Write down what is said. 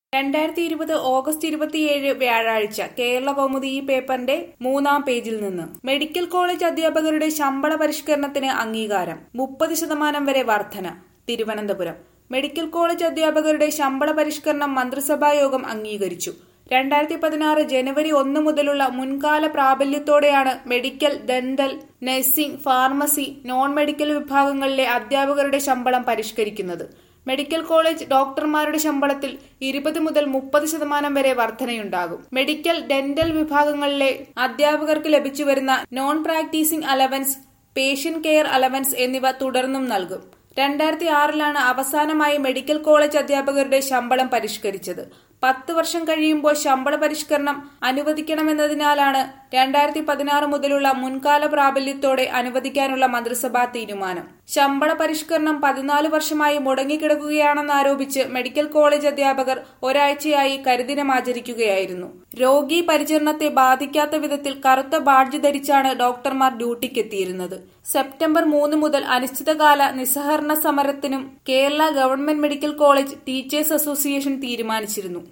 രണ്ടായിരത്തി ഇരുപത് ഓഗസ്റ്റ് ഇരുപത്തിയേഴ് വ്യാഴാഴ്ച കേരള കൗമുദി ഈ പേപ്പറിന്റെ മൂന്നാം പേജിൽ നിന്ന് മെഡിക്കൽ കോളേജ് അധ്യാപകരുടെ ശമ്പള പരിഷ്കരണത്തിന് അംഗീകാരം മുപ്പത് ശതമാനം വരെ വർധന തിരുവനന്തപുരം മെഡിക്കൽ കോളേജ് അധ്യാപകരുടെ ശമ്പള പരിഷ്കരണം മന്ത്രിസഭാ യോഗം അംഗീകരിച്ചു രണ്ടായിരത്തി പതിനാറ് ജനുവരി ഒന്ന് മുതലുള്ള മുൻകാല പ്രാബല്യത്തോടെയാണ് medical dental nursing pharmacy non medical വിഭാഗങ്ങളിലെ അധ്യാപകരുടെ ശമ്പളം പരിഷ്കരിക്കുന്നത് മെഡിക്കൽ കോളേജ് ഡോക്ടർമാരുടെ ശമ്പളത്തിൽ ഇരുപത് മുതൽ മുപ്പത് ശതമാനം വരെ വർധനയുണ്ടാകും മെഡിക്കൽ ഡെന്റൽ വിഭാഗങ്ങളിലെ അധ്യാപകർക്ക് ലഭിച്ചുവരുന്ന non practising allowance patient care allowance എന്നിവ തുടർന്നും നൽകും രണ്ടായിരത്തി ആറിലാണ് അവസാനമായി മെഡിക്കൽ കോളേജ് അധ്യാപകരുടെ ശമ്പളം പരിഷ്കരിച്ചത് പത്ത് വർഷം കഴിയുമ്പോൾ ശമ്പള പരിഷ്കരണം അനുവദിക്കണമെന്നതിനാലാണ് രണ്ടായിരത്തി പതിനാറ് മുതലുള്ള മുൻകാല പ്രാബല്യത്തോടെ അനുവദിക്കാനുള്ള മന്ത്രിസഭാ തീരുമാനം ശമ്പള പരിഷ്കരണം പതിനാല് വർഷമായി മുടങ്ങിക്കിടക്കുകയാണെന്നാരോപിച്ച് മെഡിക്കൽ കോളേജ് അധ്യാപകർ ഒരാഴ്ചയായി കരിദിനം ആചരിക്കുകയായിരുന്നു രോഗി പരിചരണത്തെ ബാധിക്കാത്ത വിധത്തിൽ കറുത്ത ബാഡ്ജ് ധരിച്ചാണ് ഡോക്ടർമാർ ഡ്യൂട്ടിക്കെത്തിയിരുന്നത് സെപ്റ്റംബർ മൂന്ന് മുതൽ അനിശ്ചിതകാല നിസ്സഹകരണ സമരത്തിനും Kerala government medical college teachers association തീരുമാനിച്ചിരുന്നു